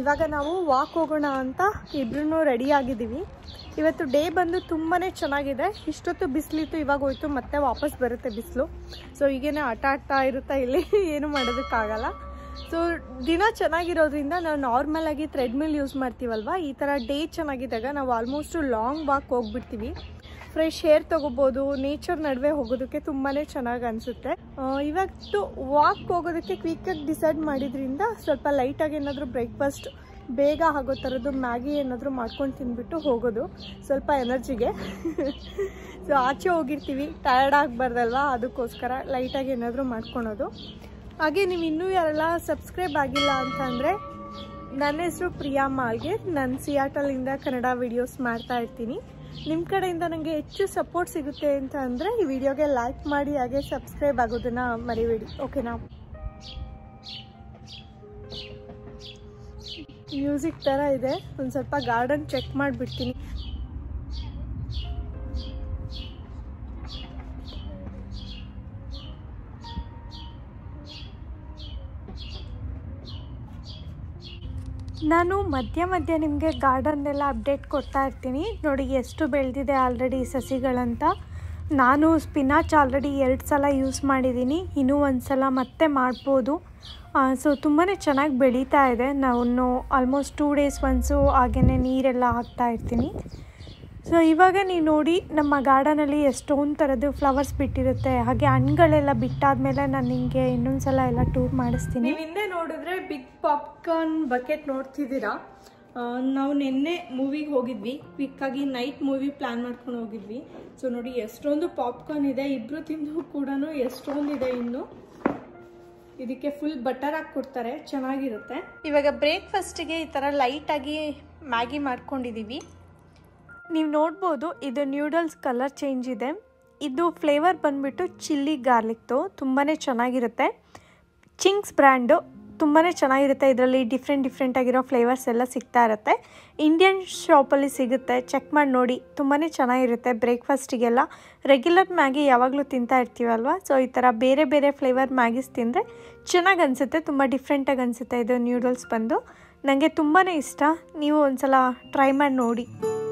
ಇವಾಗ ನಾವು ವಾಕ್ ಹೋಗೋಣ ಅಂತ ಇಬ್ರು ರೆಡಿ ಆಗಿದ್ದೀವಿ ಇವತ್ತು ಡೇ ಬಂದು ತುಂಬಾ ಚೆನ್ನಾಗಿದೆ ಇಷ್ಟೊತ್ತು ಬಿಸಿಲಿತ್ತು ಇವಾಗ ಹೋಯ್ತು ಮತ್ತೆ ವಾಪಸ್ ಬರುತ್ತೆ ಬಿಸಿಲು ಸೊ ಈಗೇನೆ ಆಟ ಆಡ್ತಾ ಇರುತ್ತಾ ಇಲ್ಲಿ ಏನು ಮಾಡೋದಕ್ಕಾಗಲ್ಲ ಸೊ ದಿನ ಚೆನ್ನಾಗಿರೋದ್ರಿಂದ ನಾವು ನಾರ್ಮಲ್ ಆಗಿ ಥ್ರೆಡ್ಮಿಲ್ ಯೂಸ್ ಮಾಡ್ತೀವಲ್ವ ಈ ಥರ ಡೇ ಚೆನ್ನಾಗಿದ್ದಾಗ ನಾವು ಆಲ್ಮೋಸ್ಟ್ ಲಾಂಗ್ ವಾಕ್ ಹೋಗ್ಬಿಡ್ತೀವಿ ಫ್ರೆಶ್ ಏರ್ ತೊಗೋಬೋದು ನೇಚರ್ ನಡುವೆ ಹೋಗೋದಕ್ಕೆ ತುಂಬಾ ಚೆನ್ನಾಗಿ ಅನಿಸುತ್ತೆ ಇವತ್ತು ವಾಕ್ ಹೋಗೋದಕ್ಕೆ ಕ್ವಿಕ್ಕಾಗಿ ಡಿಸೈಡ್ ಮಾಡಿದ್ರಿಂದ ಸ್ವಲ್ಪ ಲೈಟಾಗಿ ಏನಾದರೂ ಬ್ರೇಕ್ಫಾಸ್ಟ್ ಬೇಗ ಆಗೋ ಥರದ್ದು ಮ್ಯಾಗಿ ಏನಾದರೂ ಮಾಡ್ಕೊಂಡು ತಿಂದ್ಬಿಟ್ಟು ಹೋಗೋದು ಸ್ವಲ್ಪ ಎನರ್ಜಿಗೆ ಸೊ ಆಚೆ ಹೋಗಿರ್ತೀವಿ ಟಯರ್ಡ್ ಆಗಬಾರ್ದಲ್ವಾ ಅದಕ್ಕೋಸ್ಕರ ಲೈಟಾಗಿ ಏನಾದರೂ ಮಾಡ್ಕೊಳೋದು ಹಾಗೆ ನೀವು ಇನ್ನೂ ಯಾರೆಲ್ಲ ಸಬ್ಸ್ಕ್ರೈಬ್ ಆಗಿಲ್ಲ ಅಂತ ಅಂದರೆ ನನ್ನ ಹೆಸರು ಪ್ರಿಯಾ ಮಾಲ್ಗೆ ನಾನು ಸಿಯಾಟಲಿಂದ ಕನ್ನಡ ವಿಡಿಯೋಸ್ ಮಾಡ್ತಾ ಇರ್ತೀನಿ ನಿಮ್ಮ ಕಡೆಯಿಂದ ನನಗೆ ಹೆಚ್ಚು ಸಪೋರ್ಟ್ ಸಿಗುತ್ತೆ ಅಂತ ಅಂದರೆ ಈ ವಿಡಿಯೋಗೆ ಲೈಕ್ ಮಾಡಿ ಹಾಗೆ ಸಬ್ಸ್ಕ್ರೈಬ್ ಆಗೋದನ್ನು ಮರಿಬೇಡಿ ಓಕೆನಾ ಮ್ಯೂಸಿಕ್ ಥರ ಇದೆ ಒಂದು ಸ್ವಲ್ಪ ಗಾರ್ಡನ್ ಚೆಕ್ ಮಾಡಿಬಿಡ್ತೀನಿ ನಾನು ಮಧ್ಯ ಮಧ್ಯ ನಿಮಗೆ ಗಾರ್ಡನ್ನೆಲ್ಲ ಅಪ್ಡೇಟ್ ಕೊಡ್ತಾ ಇರ್ತೀನಿ ನೋಡಿ ಎಷ್ಟು ಬೆಳೆದಿದೆ ಆಲ್ರೆಡಿ ಸಸಿಗಳಂತ ನಾನು ಸ್ಪಿನಾಚ್ ಆಲ್ರೆಡಿ ಎರಡು ಸಲ ಯೂಸ್ ಮಾಡಿದ್ದೀನಿ ಇನ್ನೂ ಒಂದು ಸಲ ಮತ್ತೆ ಮಾಡ್ಬೋದು ಸೊ ತುಂಬಾ ಚೆನ್ನಾಗಿ ಬೆಳೀತಾ ಇದೆ ನಾನು ಆಲ್ಮೋಸ್ಟ್ ಟೂ ಡೇಸ್ ಒನ್ಸು ಹಾಗೇ ನೀರೆಲ್ಲ ಹಾಕ್ತಾ ಇರ್ತೀನಿ ಸೊ ಇವಾಗ ನೀವು ನೋಡಿ ನಮ್ಮ ಗಾರ್ಡನಲ್ಲಿ ಎಷ್ಟೊಂದು ಥರದ್ದು ಫ್ಲವರ್ಸ್ ಬಿಟ್ಟಿರುತ್ತೆ ಹಾಗೆ ಹಣ್ಣುಗಳೆಲ್ಲ ಬಿಟ್ಟಾದ್ಮೇಲೆ ನಾನು ನಿಮಗೆ ಇನ್ನೊಂದು ಸಲ ಎಲ್ಲ ಟೂರ್ ಮಾಡಿಸ್ತೀನಿ ನೀವು ಹಿಂದೆ ನೋಡಿದ್ರೆ ಬಿಗ್ ಪಾಪ್ಕಾರ್ನ್ ಬಕೆಟ್ ನೋಡ್ತಿದ್ದೀರಾ ಆ, ನಾವು ನಿನ್ನೆ ಮೂವಿಗೆ ಹೋಗಿದ್ವಿ ಕ್ವಿಕ್ಕಾಗಿ ನೈಟ್ ಮೂವಿ ಪ್ಲ್ಯಾನ್ ಮಾಡ್ಕೊಂಡು ಹೋಗಿದ್ವಿ ಸೊ ನೋಡಿ ಎಷ್ಟೊಂದು ಪಾಪ್ಕಾರ್ನ್ ಇದೆ ಇಬ್ಬರು ತಿಂದು ಕೂಡ ಎಷ್ಟೊಂದಿದೆ ಇನ್ನು ಇದಕ್ಕೆ ಫುಲ್ ಬಟರ್ ಹಾಕಿ ಕೊಡ್ತಾರೆ ಚೆನ್ನಾಗಿರುತ್ತೆ ಇವಾಗ ಬ್ರೇಕ್ಫಾಸ್ಟಿಗೆ ಈ ಥರ ಲೈಟಾಗಿ ಮ್ಯಾಗಿ ಮಾಡ್ಕೊಂಡಿದ್ದೀವಿ ನೀವು ನೋಡ್ಬೋದು ಇದು ನ್ಯೂಡಲ್ಸ್ ಕಲರ್ ಚೇಂಜ್ ಇದೆ ಇದು ಫ್ಲೇವರ್ ಬಂದುಬಿಟ್ಟು ಚಿಲ್ಲಿ ಗಾರ್ಲಿಕ್ದು ತುಂಬಾ ಚೆನ್ನಾಗಿರುತ್ತೆ ಚಿಂಗ್ಸ್ ಬ್ರ್ಯಾಂಡು ತುಂಬಾ ಚೆನ್ನಾಗಿರುತ್ತೆ ಇದರಲ್ಲಿ ಡಿಫ್ರೆಂಟ್ ಡಿಫ್ರೆಂಟ್ ಆಗಿರೋ ಫ್ಲೇವರ್ಸ್ ಎಲ್ಲ ಸಿಗ್ತಾ ಇರುತ್ತೆ ಇಂಡಿಯನ್ ಶಾಪಲ್ಲಿ ಸಿಗುತ್ತೆ ಚೆಕ್ ಮಾಡಿ ನೋಡಿ ತುಂಬಾ ಚೆನ್ನಾಗಿರುತ್ತೆ ಬ್ರೇಕ್ಫಾಸ್ಟಿಗೆಲ್ಲ ರೆಗ್ಯುಲರ್ ಮ್ಯಾಗಿ ಯಾವಾಗಲೂ ತಿಂತಾ ಇರ್ತೀವಲ್ವ ಸೊ ಈ ಥರ ಬೇರೆ ಬೇರೆ ಫ್ಲೇವರ್ ಮ್ಯಾಗೀಸ್ ತಿಂದರೆ ಚೆನ್ನಾಗಿ ಅನಿಸುತ್ತೆ ತುಂಬ ಡಿಫ್ರೆಂಟಾಗಿ ಅನಿಸುತ್ತೆ ಇದು ನ್ಯೂಡಲ್ಸ್ ಬಂದು ನನಗೆ ತುಂಬಾ ಇಷ್ಟ ನೀವು ಒಂದ್ಸಲ ಟ್ರೈ ಮಾಡಿ ನೋಡಿ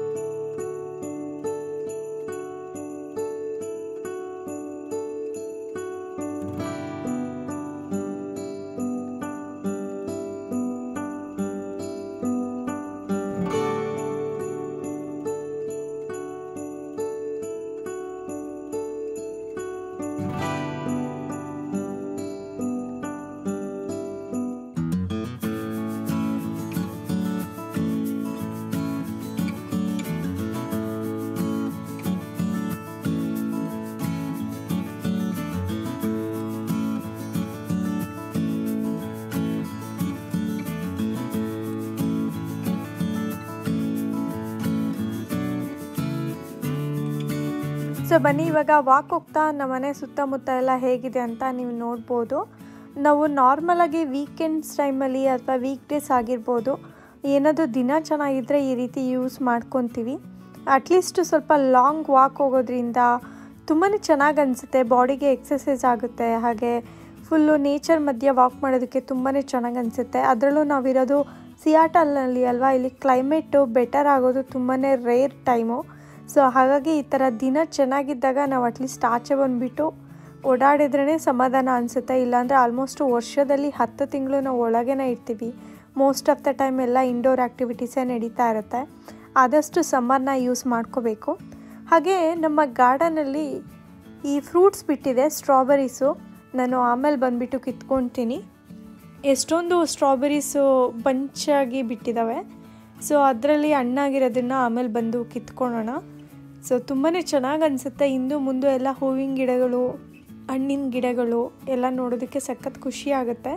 ಸೊ ಬನ್ನಿ ಇವಾಗ ವಾಕ್ ಹೋಗ್ತಾ ನಮ್ಮನೆ ಸುತ್ತಮುತ್ತ ಎಲ್ಲ ಹೇಗಿದೆ ಅಂತ ನೀವು ನೋಡ್ಬೋದು ನಾವು ನಾರ್ಮಲಾಗಿ ವೀಕೆಂಡ್ಸ್ ಟೈಮಲ್ಲಿ ಅಥವಾ ವೀಕ್ ಡೇಸ್ ಆಗಿರ್ಬೋದು ಏನಾದರೂ ದಿನ ಚೆನ್ನಾಗಿದ್ದರೆ ಈ ರೀತಿ ಯೂಸ್ ಮಾಡ್ಕೊತೀವಿ ಅಟ್ಲೀಸ್ಟ್ ಸ್ವಲ್ಪ ಲಾಂಗ್ ವಾಕ್ ಹೋಗೋದ್ರಿಂದ ತುಂಬಾ ಚೆನ್ನಾಗಿ ಅನಿಸುತ್ತೆ ಬಾಡಿಗೆ ಎಕ್ಸಸೈಸ್ ಆಗುತ್ತೆ ಹಾಗೆ ಫುಲ್ಲು ನೇಚರ್ ಮಧ್ಯೆ ವಾಕ್ ಮಾಡೋದಕ್ಕೆ ತುಂಬಾ ಚೆನ್ನಾಗಿ ಅನಿಸುತ್ತೆ ಅದರಲ್ಲೂ ನಾವಿರೋದು ಸಿಯಾಟಲ್ನಲ್ಲಿ ಅಲ್ವಾ ಇಲ್ಲಿ ಕ್ಲೈಮೇಟು ಬೆಟರ್ ಆಗೋದು ತುಂಬಾ ರೇರ್ ಟೈಮು ಸೊ ಹಾಗಾಗಿ ಈ ಥರ ದಿನ ಚೆನ್ನಾಗಿದ್ದಾಗ ನಾವು ಅಟ್ಲೀಸ್ಟ್ ಆಚೆ ಬಂದುಬಿಟ್ಟು ಓಡಾಡಿದ್ರೇ ಸಮಾಧಾನ ಅನಿಸುತ್ತೆ ಇಲ್ಲಾಂದರೆ ಆಲ್ಮೋಸ್ಟ್ ವರ್ಷದಲ್ಲಿ ಹತ್ತು ತಿಂಗಳು ನಾವು ಒಳಗೇನೆ ಇರ್ತೀವಿ ಮೋಸ್ಟ್ ಆಫ್ ದ ಟೈಮ್ ಎಲ್ಲ ಇಂಡೋರ್ ಆ್ಯಕ್ಟಿವಿಟೀಸೇ ನಡೀತಾ ಇರುತ್ತೆ ಆದಷ್ಟು ಸಮ್ಮರ್ನ ಯೂಸ್ ಮಾಡ್ಕೋಬೇಕು ಹಾಗೆ ನಮ್ಮ ಗಾರ್ಡನಲ್ಲಿ ಈ ಫ್ರೂಟ್ಸ್ ಬಿಟ್ಟಿದೆ ಸ್ಟ್ರಾಬೆರೀಸು ನಾನು ಆಮೇಲೆ ಬಂದುಬಿಟ್ಟು ಕಿತ್ಕೊತೀನಿ ಎಷ್ಟೊಂದು ಸ್ಟ್ರಾಬೆರೀಸು ಬಂಚಾಗಿ ಬಿಟ್ಟಿದ್ದಾವೆ ಸೊ ಅದರಲ್ಲಿ ಹಣ್ಣಾಗಿರೋದನ್ನು ಆಮೇಲೆ ಬಂದು ಕಿತ್ಕೊಳ್ಳೋಣ ಸೊ ತುಂಬಾ ಚೆನ್ನಾಗಿ ಅನಿಸುತ್ತೆ ಇಂದು ಮುಂದೆ ಎಲ್ಲ ಹೂವಿನ ಗಿಡಗಳು ಹಣ್ಣಿನ ಗಿಡಗಳು ಎಲ್ಲ ನೋಡೋದಕ್ಕೆ ಸಖತ್ ಖುಷಿ ಆಗುತ್ತೆ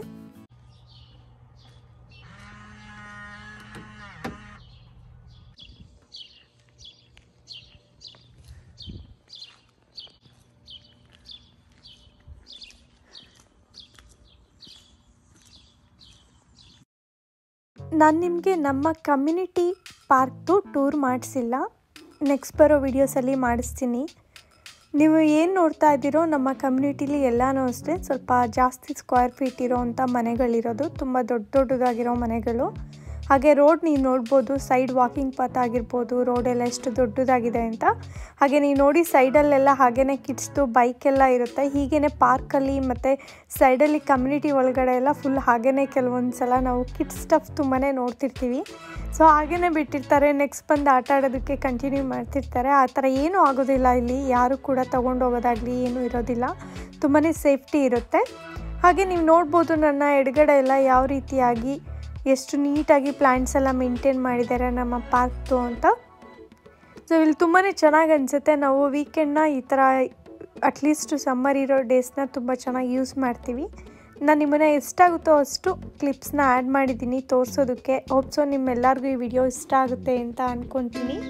ನಾನು ನಿಮಗೆ ನಮ್ಮ ಕಮ್ಯುನಿಟಿ ಪಾರ್ಕ್ದು ಟೂರ್ ಮಾಡಿಸಿಲ್ಲ ನೆಕ್ಸ್ಟ್ ಬರೋ ವೀಡಿಯೋಸಲ್ಲಿ ಮಾಡಿಸ್ತೀನಿ ನೀವು ಏನು ನೋಡ್ತಾ ಇದ್ದೀರೋ ನಮ್ಮ ಕಮ್ಯುನಿಟಿಲಿ ಎಲ್ಲನೂ ಅಷ್ಟೇ ಸ್ವಲ್ಪ ಜಾಸ್ತಿ ಸ್ಕ್ವೇರ್ ಫೀಟ್ ಇರೋವಂಥ ಮನೆಗಳಿರೋದು ತುಂಬ ದೊಡ್ಡ ದೊಡ್ಡದಾಗಿರೋ ಮನೆಗಳು ಹಾಗೆ ರೋಡ್ ನೀವು ನೋಡ್ಬೋದು ಸೈಡ್ ವಾಕಿಂಗ್ ಪಾತ್ ಆಗಿರ್ಬೋದು ರೋಡೆಲ್ಲ ಎಷ್ಟು ದೊಡ್ಡದಾಗಿದೆ ಅಂತ ಹಾಗೆ ನೀವು ನೋಡಿ ಸೈಡಲ್ಲೆಲ್ಲ ಹಾಗೇ ಕಿಡ್ಸ್ದು ಬೈಕೆಲ್ಲ ಇರುತ್ತೆ ಹೀಗೇ ಪಾರ್ಕಲ್ಲಿ ಮತ್ತು ಸೈಡಲ್ಲಿ ಕಮ್ಯುನಿಟಿ ಒಳಗಡೆ ಎಲ್ಲ ಫುಲ್ ಹಾಗೇ ಕೆಲವೊಂದು ಸಲ ನಾವು ಕಿಡ್ಸ್ ಸ್ಟಫ್ ತುಂಬಾ ನೋಡ್ತಿರ್ತೀವಿ ಸೊ ಹಾಗೇ ಬಿಟ್ಟಿರ್ತಾರೆ ನೆಕ್ಸ್ಟ್ ಬಂದು ಆಟ ಆಡೋದಕ್ಕೆ ಕಂಟಿನ್ಯೂ ಮಾಡ್ತಿರ್ತಾರೆ ಆ ಥರ ಏನೂ ಆಗೋದಿಲ್ಲ ಇಲ್ಲಿ ಯಾರು ಕೂಡ ತೊಗೊಂಡು ಹೋಗೋದಾಗಲಿ ಏನೂ ಇರೋದಿಲ್ಲ ತುಂಬಾ ಸೇಫ್ಟಿ ಇರುತ್ತೆ ಹಾಗೆ ನೀವು ನೋಡ್ಬೋದು ನನ್ನ ಎಡಗಡೆ ಎಲ್ಲ ಯಾವ ರೀತಿಯಾಗಿ ಎಷ್ಟು ನೀಟಾಗಿ ಪ್ಲ್ಯಾಂಟ್ಸ್ ಎಲ್ಲ ಮೇಂಟೈನ್ ಮಾಡಿದ್ದಾರೆ ನಮ್ಮ ಪಾರ್ಕ್ದು ಅಂತ ಸೊ ಇಲ್ಲಿ ತುಂಬಾ ಚೆನ್ನಾಗಿ ಅನಿಸುತ್ತೆ ನಾವು ವೀಕೆಂಡ್ನ ಈ ಥರ ಅಟ್ಲೀಸ್ಟ್ ಸಮ್ಮರ್ ಇರೋ ಡೇಸ್ನ ತುಂಬ ಚೆನ್ನಾಗಿ ಯೂಸ್ ಮಾಡ್ತೀವಿ ನಾನು ನಿಮ್ಮನ್ನ ಎಷ್ಟಾಗುತ್ತೋ ಅಷ್ಟು ಕ್ಲಿಪ್ಸ್ನ ಆ್ಯಡ್ ಮಾಡಿದ್ದೀನಿ ತೋರಿಸೋದಕ್ಕೆ ಹೋಪ್ಸೋ ನಿಮ್ಮೆಲ್ಲರಿಗೂ ಈ ವಿಡಿಯೋ ಇಷ್ಟ ಆಗುತ್ತೆ ಅಂತ ಅಂದ್ಕೊತೀನಿ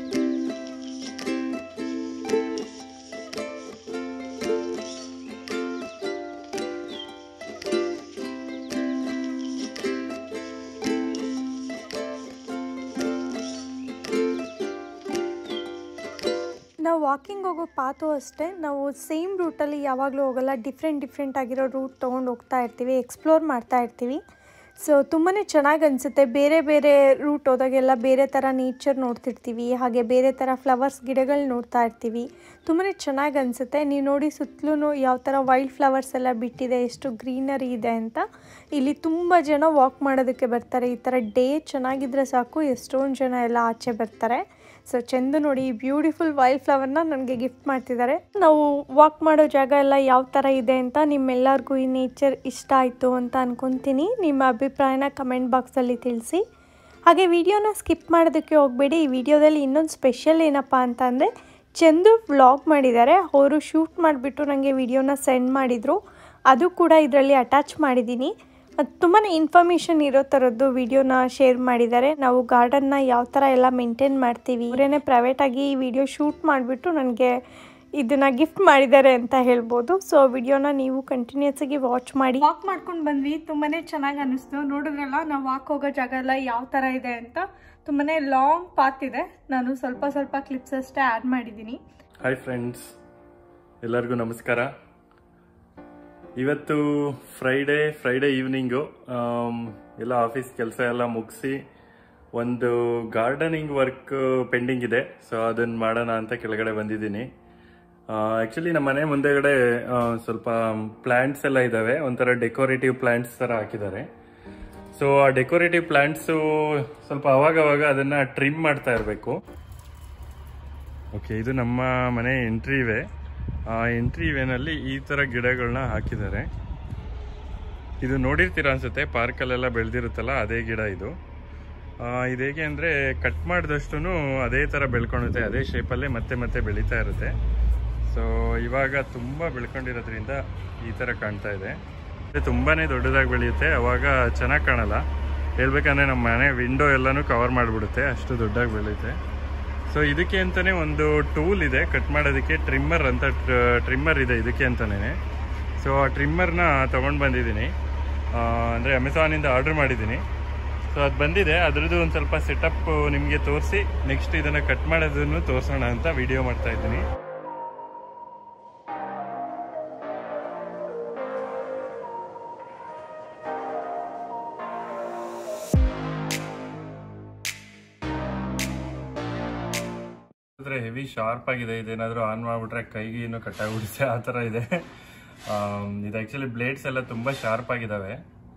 ನಾವು ವಾಕಿಂಗ್ ಹೋಗೋ ಪಾತು ಅಷ್ಟೇ ನಾವು ಸೇಮ್ ರೂಟಲ್ಲಿ ಯಾವಾಗಲೂ ಹೋಗಲ್ಲ ಡಿಫ್ರೆಂಟ್ ಡಿಫ್ರೆಂಟ್ ಆಗಿರೋ ರೂಟ್ ತೊಗೊಂಡು ಹೋಗ್ತಾ ಇರ್ತೀವಿ ಎಕ್ಸ್ಪ್ಲೋರ್ ಮಾಡ್ತಾ ಇರ್ತೀವಿ ಸೊ ತುಂಬಾ ಚೆನ್ನಾಗಿ ಅನಿಸುತ್ತೆ ಬೇರೆ ಬೇರೆ ರೂಟ್ ಹೋದಾಗೆಲ್ಲ ಬೇರೆ ಥರ ನೇಚರ್ ನೋಡ್ತಿರ್ತೀವಿ ಹಾಗೆ ಬೇರೆ ಥರ ಫ್ಲವರ್ಸ್ ಗಿಡಗಳು ನೋಡ್ತಾ ಇರ್ತೀವಿ ತುಂಬಾ ಚೆನ್ನಾಗಿ ಅನಿಸುತ್ತೆ ನೀವು ನೋಡಿ ಸುತ್ತಲೂ ಯಾವ ಥರ ವೈಲ್ಡ್ ಫ್ಲವರ್ಸ್ ಎಲ್ಲ ಬಿಟ್ಟಿದೆ ಎಷ್ಟು ಗ್ರೀನರಿ ಇದೆ ಅಂತ ಇಲ್ಲಿ ತುಂಬ ಜನ ವಾಕ್ ಮಾಡೋದಕ್ಕೆ ಬರ್ತಾರೆ ಈ ಥರ ಡೇ ಚೆನ್ನಾಗಿದ್ರೆ ಸಾಕು ಎಷ್ಟೊಂದು ಜನ ಎಲ್ಲ ಆಚೆ ಬರ್ತಾರೆ ಸೊ ಚೆಂದ ನೋಡಿ ಈ ಬ್ಯೂಟಿಫುಲ್ ವೈಲ್ಡ್ ಫ್ಲವರ್ನ ನನಗೆ ಗಿಫ್ಟ್ ಮಾಡ್ತಿದ್ದಾರೆ ನಾವು ವಾಕ್ ಮಾಡೋ ಜಾಗ ಎಲ್ಲ ಯಾವ ಥರ ಇದೆ ಅಂತ ನಿಮ್ಮೆಲ್ಲರಿಗೂ ಈ ನೇಚರ್ ಇಷ್ಟ ಆಯಿತು ಅಂತ ಅನ್ಕೊತೀನಿ ನಿಮ್ಮ ಅಭಿಪ್ರಾಯನ ಕಮೆಂಟ್ ಬಾಕ್ಸಲ್ಲಿ ತಿಳಿಸಿ ಹಾಗೆ ವಿಡಿಯೋನ ಸ್ಕಿಪ್ ಮಾಡೋದಕ್ಕೆ ಹೋಗಬೇಡಿ ಈ ವಿಡಿಯೋದಲ್ಲಿ ಇನ್ನೊಂದು ಸ್ಪೆಷಲ್ ಏನಪ್ಪ ಅಂತ ಅಂದರೆ ಚಂದು ವ್ಲಾಗ್ ಮಾಡಿದ್ದಾರೆ ಅವರು ಶೂಟ್ ಮಾಡಿಬಿಟ್ಟು ನನಗೆ ವಿಡಿಯೋನ ಸೆಂಡ್ ಮಾಡಿದರು ಅದು ಕೂಡ ಇದರಲ್ಲಿ ಅಟ್ಯಾಚ್ ಮಾಡಿದ್ದೀನಿ ತುಂಬಾ ಇನ್ಫಾರ್ಮೇಷನ್ ಇರೋ ಥರದ್ದು ವಿಡಿಯೋನ ಶೇರ್ ಮಾಡಿದ್ದಾರೆ ನಾವು ಗಾರ್ಡನ್ನ ಯಾವ ಥರ ಎಲ್ಲ ಮೇಂಟೈನ್ ಮಾಡ್ತೀವಿ ಅವರೇನೆ ಪ್ರೈವೇಟಾಗಿ ಈ ವಿಡಿಯೋ ಶೂಟ್ ಮಾಡಿಬಿಟ್ಟು ನನಗೆ ಇದನ್ನು ಗಿಫ್ಟ್ ಮಾಡಿದ್ದಾರೆ ಅಂತ ಹೇಳ್ಬೋದು ಸೊ ವಿಡಿಯೋನ ನೀವು ಕಂಟಿನ್ಯೂಸ್ ಆಗಿ ವಾಚ್ ಮಾಡಿ ವಾಕ್ ಮಾಡ್ಕೊಂಡು ಬಂದ್ವಿ ತುಂಬಾ ಚೆನ್ನಾಗಿ ಅನ್ನಿಸ್ತು ನೋಡಿದ್ರಲ್ಲ ನಾವು ವಾಕ್ ಹೋಗೋ ಜಾಗ ಎಲ್ಲ ಯಾವ ಥರ ಇದೆ ಅಂತ ತುಂಬಾ ಲಾಂಗ್ ಪಾತ್ ಇದೆ ನಾನು ಸ್ವಲ್ಪ ಸ್ವಲ್ಪ ಕ್ಲಿಪ್ಸ್ ಅಷ್ಟೇ ಆ್ಯಡ್ ಮಾಡಿದ್ದೀನಿ ಹಾಯ್ ಫ್ರೆಂಡ್ಸ್ ಎಲ್ಲರಿಗೂ ನಮಸ್ಕಾರ ಇವತ್ತು ಫ್ರೈಡೇ ಫ್ರೈಡೇ ಈವ್ನಿಂಗು ಎಲ್ಲ ಆಫೀಸ್ ಕೆಲಸ ಎಲ್ಲ ಮುಗಿಸಿ ಒಂದು ಗಾರ್ಡನಿಂಗ್ ವರ್ಕ್ ಪೆಂಡಿಂಗ್ ಇದೆ ಸೊ ಅದನ್ನ ಮಾಡೋಣ ಅಂತ ಕೆಳಗಡೆ ಬಂದಿದ್ದೀನಿ ಆ್ಯಕ್ಚುಲಿ ನಮ್ಮ ಮನೆ ಮುಂದೆಗಡೆ ಆ, ಸ್ವಲ್ಪ ಪ್ಲ್ಯಾಂಟ್ಸ್ ಎಲ್ಲ ಇದ್ದಾವೆ ಒಂಥರ ಡೆಕೋರೇಟಿವ್ ಪ್ಲ್ಯಾಂಟ್ಸ್ ಥರ ಹಾಕಿದ್ದಾರೆ ಸೊ ಆ ಡೆಕೋರೇಟಿವ್ ಪ್ಲ್ಯಾಂಟ್ಸು ಸ್ವಲ್ಪ ಅವಾಗವಾಗ ಅದನ್ನ ಟ್ರಿಮ್ ಮಾಡ್ತಾ ಇರಬೇಕು ಓಕೆ ಇದು ನಮ್ಮ ಮನೆ ಎಂಟ್ರಿ ವೇ ಆ ಎಂಟ್ರಿ ವೇನಲ್ಲಿ ಈ ಥರ ಗಿಡಗಳನ್ನ ಹಾಕಿದ್ದಾರೆ ಇದು ನೋಡಿರ್ತೀರ ಅನ್ಸುತ್ತೆ ಪಾರ್ಕಲ್ಲೆಲ್ಲ ಬೆಳೆದಿರುತ್ತಲ್ಲ ಅದೇ ಗಿಡ ಇದು ಆ, ಇದು ಹೇಗೆ ಅಂದರೆ ಕಟ್ ಮಾಡಿದಷ್ಟು ಅದೇ ಥರ ಬೆಳ್ಕೊಳುತ್ತೆ ಅದೇ ಶೇಪಲ್ಲೇ ಮತ್ತೆ ಮತ್ತೆ ಬೆಳೀತಾ ಇರುತ್ತೆ ಸೊ ಇವಾಗ ತುಂಬ ಬೆಳ್ಕೊಂಡಿರೋದ್ರಿಂದ ಈ ಥರ ಕಾಣ್ತಾ ಇದೆ ಇದು ತುಂಬಾನೇ ದೊಡ್ಡದಾಗಿ ಬೆಳೆಯುತ್ತೆ ಅವಾಗ ಚೆನ್ನಾಗಿ ಕಾಣಲ್ಲ ಹೇಳ್ಬೇಕಂದ್ರೆ ನಮ್ಮ ಮನೆ ವಿಂಡೋ ಎಲ್ಲನೂ ಕವರ್ ಮಾಡಿಬಿಡುತ್ತೆ ಅಷ್ಟು ದೊಡ್ಡದಾಗಿ ಬೆಳೆಯುತ್ತೆ ಸೊ ಇದಕ್ಕೆ ಅಂತಾನೆ ಒಂದು ಟೂಲ್ ಇದೆ ಕಟ್ ಮಾಡೋದಕ್ಕೆ ಟ್ರಿಮ್ಮರ್ ಅಂತ ಟ್ರಿಮ್ಮರ್ ಇದೆ ಇದಕ್ಕೆ ಅಂತಾನೆ ಸೊ ಆ ಟ್ರಿಮ್ಮರ್ನ ತೊಗೊಂಡು ಬಂದಿದ್ದೀನಿ ಆ, ಅಂದರೆ ಅಮೆಝಾನಿಂದ ಆರ್ಡರ್ ಮಾಡಿದ್ದೀನಿ ಸೊ ಅದು ಬಂದಿದೆ ಅದ್ರದ್ದು ಒಂದು ಸ್ವಲ್ಪ ಸೆಟಪ್ ನಿಮಗೆ ತೋರಿಸಿ ನೆಕ್ಸ್ಟ್ ಇದನ್ನು ಕಟ್ ಮಾಡೋದನ್ನು ತೋರಿಸೋಣ ಅಂತ ವಿಡಿಯೋ ಮಾಡ್ತಾ ಇದ್ದೀನಿ ಹೆವಿ ಶಾರ್ಪ್ ಆಗಿದೆ ಇದೇನಾದರೂ ಆನ್ ಮಾಡಿಬಿಟ್ರೆ ಕೈಗೆ ಏನು ಕಟ್ಟಾಗ್ಬಿಡುತ್ತೆ ಆ ಥರ ಇದೆ ಆಮ್, ಇದು ಆ್ಯಕ್ಚುಲಿ ಬ್ಲೇಡ್ಸ್ ಎಲ್ಲ ತುಂಬ ಶಾರ್ಪ್ ಆಗಿದ್ದಾವೆ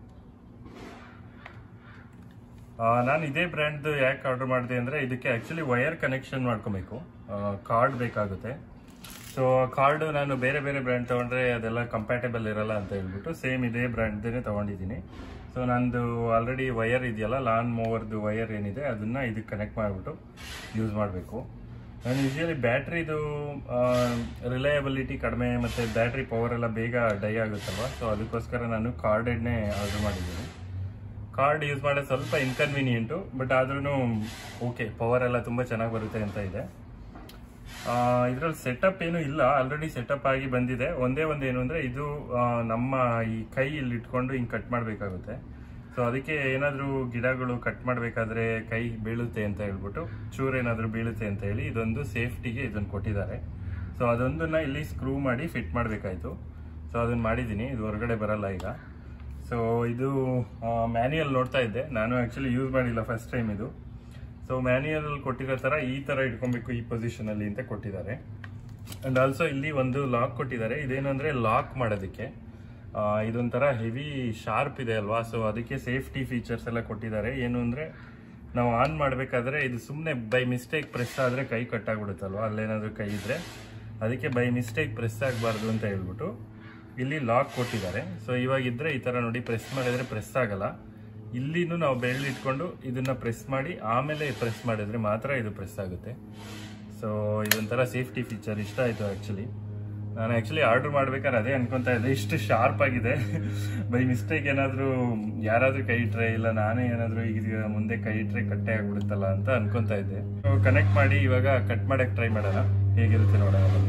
ನಾನು ಇದೇ ಬ್ರ್ಯಾಂಡ್ ಯಾಕೆ ಆರ್ಡರ್ ಮಾಡಿದೆ ಅಂದರೆ ಇದಕ್ಕೆ ಆ್ಯಕ್ಚುಲಿ ವೈರ್ ಕನೆಕ್ಷನ್ ಮಾಡ್ಕೋಬೇಕು ಕಾರ್ಡ್ ಬೇಕಾಗುತ್ತೆ ಸೊ ಕಾರ್ಡ್ ನಾನು ಬೇರೆ ಬೇರೆ ಬ್ರ್ಯಾಂಡ್ ತೊಗೊಂಡ್ರೆ ಅದೆಲ್ಲ ಕಂಪ್ಯಾಟೇಬಲ್ ಇರಲ್ಲ ಅಂತ ಹೇಳ್ಬಿಟ್ಟು ಸೇಮ್ ಇದೇ ಬ್ರ್ಯಾಂಡ್ದೇ ತೊಗೊಂಡಿದ್ದೀನಿ ಸೊ ನಂದು ಆಲ್ರೆಡಿ ವಯರ್ ಇದೆಯಲ್ಲ ಲಾನ್ ಮೂವರ್ದು ವಯರ್ ಏನಿದೆ ಅದನ್ನ ಇದಕ್ಕೆ ಕನೆಕ್ಟ್ ಮಾಡಿಬಿಟ್ಟು ಯೂಸ್ ಮಾಡಬೇಕು ನಾನು ಯೂಶಲಿ ಬ್ಯಾಟ್ರಿದು ರಿಲಯಬಿಲಿಟಿ ಕಡಿಮೆ ಮತ್ತು ಬ್ಯಾಟ್ರಿ ಪವರ್ ಎಲ್ಲ ಬೇಗ ಡೈ ಆಗುತ್ತಲ್ವ ಸೊ ಅದಕ್ಕೋಸ್ಕರ ನಾನು ಕಾರ್ಡೆಡ್ನೇ ಆರ್ಡರ್ ಮಾಡಿದ್ದೀನಿ ಕಾರ್ಡ್ ಯೂಸ್ ಮಾಡೋದು ಸ್ವಲ್ಪ ಇನ್ಕನ್ವೀನಿಯೆಂಟು ಬಟ್ ಆದ್ರೂ ಓಕೆ ಪವರ್ ಎಲ್ಲ ತುಂಬ ಚೆನ್ನಾಗಿ ಬರುತ್ತೆ ಅಂತ ಇದೆ ಇದರಲ್ಲಿ ಸೆಟಪ್ ಏನು ಇಲ್ಲ ಆಲ್ರೆಡಿ ಸೆಟಪ್ ಆಗಿ ಬಂದಿದೆ ಒಂದೇ ಒಂದು ಏನು ಅಂದರೆ ಇದು ಆ, ನಮ್ಮ ಈ ಕೈ ಇಲ್ಲಿ ಇಟ್ಕೊಂಡು ಹಿಂಗೆ ಕಟ್ ಮಾಡಬೇಕಾಗುತ್ತೆ ಸೊ ಅದಕ್ಕೆ ಏನಾದರೂ ಗಿಡಗಳು ಕಟ್ ಮಾಡಬೇಕಾದ್ರೆ ಕೈ ಬೀಳುತ್ತೆ ಅಂತ ಹೇಳ್ಬಿಟ್ಟು ಚೂರು ಏನಾದರೂ ಬೀಳುತ್ತೆ ಅಂತ ಹೇಳಿ ಇದೊಂದು ಸೇಫ್ಟಿಗೆ ಇದನ್ನು ಕೊಟ್ಟಿದ್ದಾರೆ ಸೊ ಅದೊಂದನ್ನ ಇಲ್ಲಿ ಸ್ಕ್ರೂ ಮಾಡಿ ಫಿಟ್ ಮಾಡಬೇಕಾಯ್ತು ಸೊ ಅದನ್ನು ಮಾಡಿದ್ದೀನಿ ಇದು ಹೊರಗಡೆ ಬರಲ್ಲ ಈಗ ಸೊ ಇದು ಮ್ಯಾನ್ಯಲ್ ನೋಡ್ತಾ ಇದ್ದೆ ನಾನು ಆ್ಯಕ್ಚುಲಿ ಯೂಸ್ ಮಾಡಿಲ್ಲ ಫಸ್ಟ್ ಟೈಮ್ ಇದು ಸೊ ಮ್ಯಾನ್ಯಲ್ ಕೊಟ್ಟಿರೋ ಥರ ಈ ಥರ ಇಟ್ಕೊಬೇಕು ಈ ಪೊಸಿಷನಲ್ಲಿ ಅಂತ ಕೊಟ್ಟಿದ್ದಾರೆ ಅಂಡ್ ಆಲ್ಸೋ ಇಲ್ಲಿ ಒಂದು ಲಾಕ್ ಕೊಟ್ಟಿದ್ದಾರೆ ಇದೇನಂದ್ರೆ ಲಾಕ್ ಮಾಡೋದಕ್ಕೆ ಆ, ಇದೊಂಥರ ಹೆವಿ ಶಾರ್ಪ್ ಇದೆ ಅಲ್ವಾ ಸೊ ಅದಕ್ಕೆ ಸೇಫ್ಟಿ ಫೀಚರ್ಸ್ ಎಲ್ಲ ಕೊಟ್ಟಿದ್ದಾರೆ ಏನು ಅಂದರೆ ನಾವು ಆನ್ ಮಾಡಬೇಕಾದ್ರೆ ಇದು ಸುಮ್ಮನೆ ಬೈ ಮಿಸ್ಟೇಕ್ ಪ್ರೆಸ್ ಆದರೆ ಕೈ ಕಟ್ಟಾಗ್ಬಿಡುತ್ತಲ್ವಾ ಅಲ್ಲೇನಾದರೂ ಕೈ ಇದ್ರೆ ಅದಕ್ಕೆ ಬೈ ಮಿಸ್ಟೇಕ್ ಪ್ರೆಸ್ ಆಗಬಾರ್ದು ಅಂತ ಹೇಳ್ಬಿಟ್ಟು ಇಲ್ಲಿ ಲಾಕ್ ಕೊಟ್ಟಿದ್ದಾರೆ ಸೊ ಇವಾಗ ಇದ್ರೆ ಈ ಥರ ನೋಡಿ ಪ್ರೆಸ್ ಮಾಡಿದ್ರೆ ಪ್ರೆಸ್ ಆಗಲ್ಲ ಇಲ್ಲಿನೂ ನಾವು ಬೆಳ್ಳಿ ಇಟ್ಕೊಂಡು ಇದನ್ನ ಪ್ರೆಸ್ ಮಾಡಿ ಆಮೇಲೆ ಪ್ರೆಸ್ ಮಾಡಿದ್ರೆ ಮಾತ್ರ ಇದು ಪ್ರೆಸ್ ಆಗುತ್ತೆ ಸೊ ಇದೊಂಥರ ಸೇಫ್ಟಿ ಫೀಚರ್ ಇಷ್ಟ ಆಯಿತು ಆ್ಯಕ್ಚುಲಿ ನಾನು ಆ್ಯಕ್ಚುಲಿ ಆರ್ಡರ್ ಮಾಡ್ಬೇಕಾದ್ರೆ ಅದೇ ಅನ್ಕೊಂತಾ ಇದ್ದೆ ಇಷ್ಟು ಶಾರ್ಪ್ ಆಗಿದೆ ಬೈ ಮಿಸ್ಟೇಕ್ ಏನಾದರೂ ಯಾರಾದರೂ ಕೈ ಇಟ್ರೆ ಇಲ್ಲ ನಾನೇ ಏನಾದರೂ ಈಗ ಮುಂದೆ ಕೈ ಇಟ್ರೆ ಕಟ್ಟೆ ಆಗ್ಬಿಡುತ್ತಲ್ಲ ಅಂತ ಅನ್ಕೊಂತಾ ಇದ್ದೆ ಕನೆಕ್ಟ್ ಮಾಡಿ ಇವಾಗ ಕಟ್ ಮಾಡಕ್ಕೆ ಟ್ರೈ ಮಾಡೋಣ ಹೇಗಿರುತ್ತೆ ನೋಡೋಣ ಬನ್ನಿ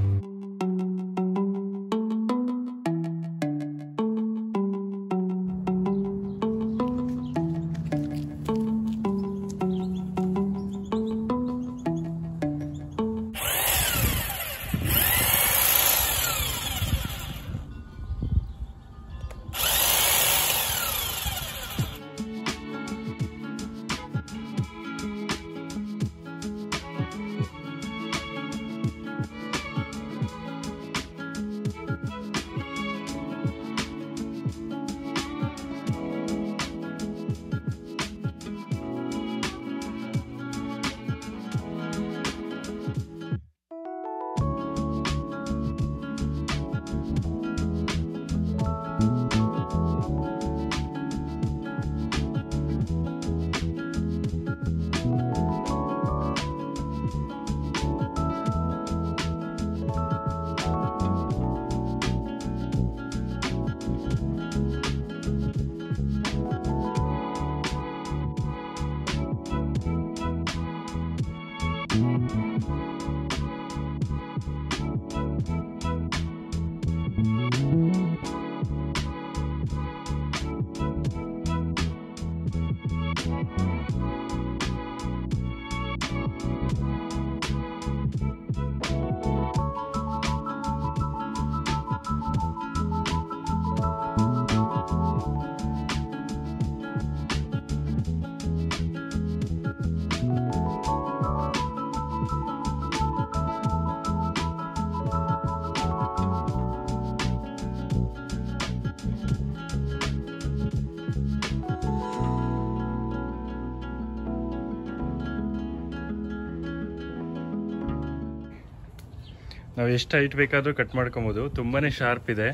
ನಾವು ಎಷ್ಟು ಹೈಟ್ ಬೇಕಾದರೂ ಕಟ್ ಮಾಡ್ಕೊಬೋದು ತುಂಬಾ ಶಾರ್ಪ್ ಇದೆ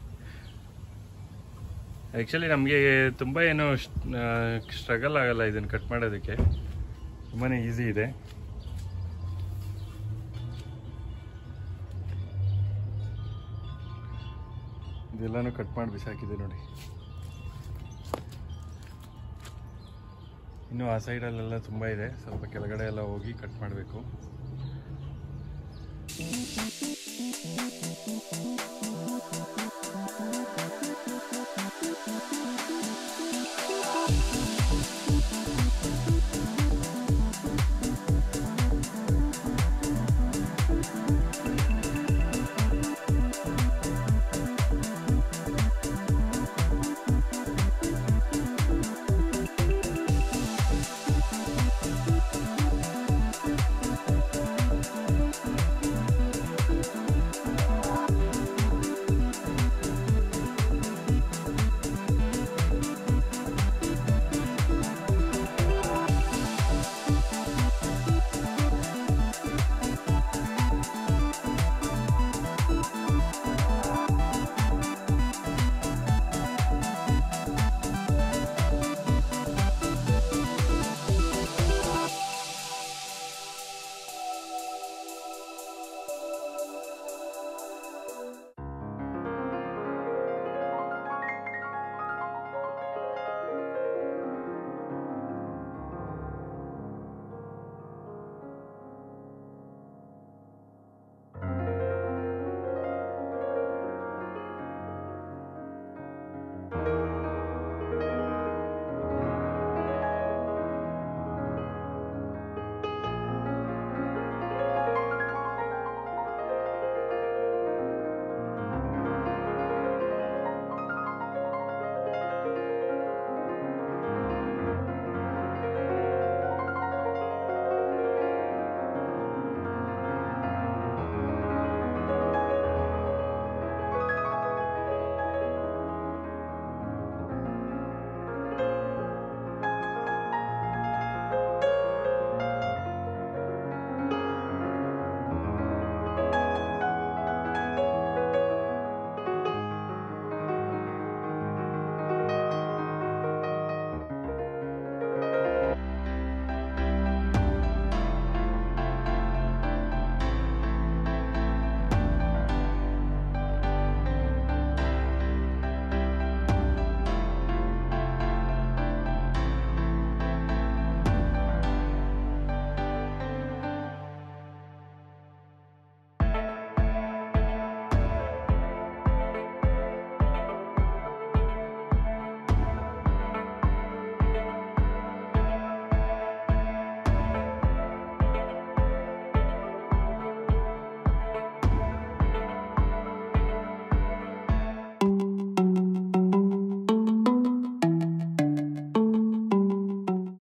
ಆ್ಯಕ್ಚುಲಿ ನಮಗೆ ತುಂಬ ಏನು ಸ್ಟ್ರಗಲ್ ಆಗಲ್ಲ ಇದನ್ನು ಕಟ್ ಮಾಡೋದಕ್ಕೆ ತುಂಬಾ ಈಸಿ ಇದೆ ಇದೆಲ್ಲನೂ ಕಟ್ ಮಾಡಿ ಬಿಸಾಕಿದೆ ನೋಡಿ ಇನ್ನು ಆ ಸೈಡಲ್ಲೆಲ್ಲ ತುಂಬ ಇದೆ ಸ್ವಲ್ಪ ಕೆಳಗಡೆ ಎಲ್ಲ ಹೋಗಿ ಕಟ್ ಮಾಡಬೇಕು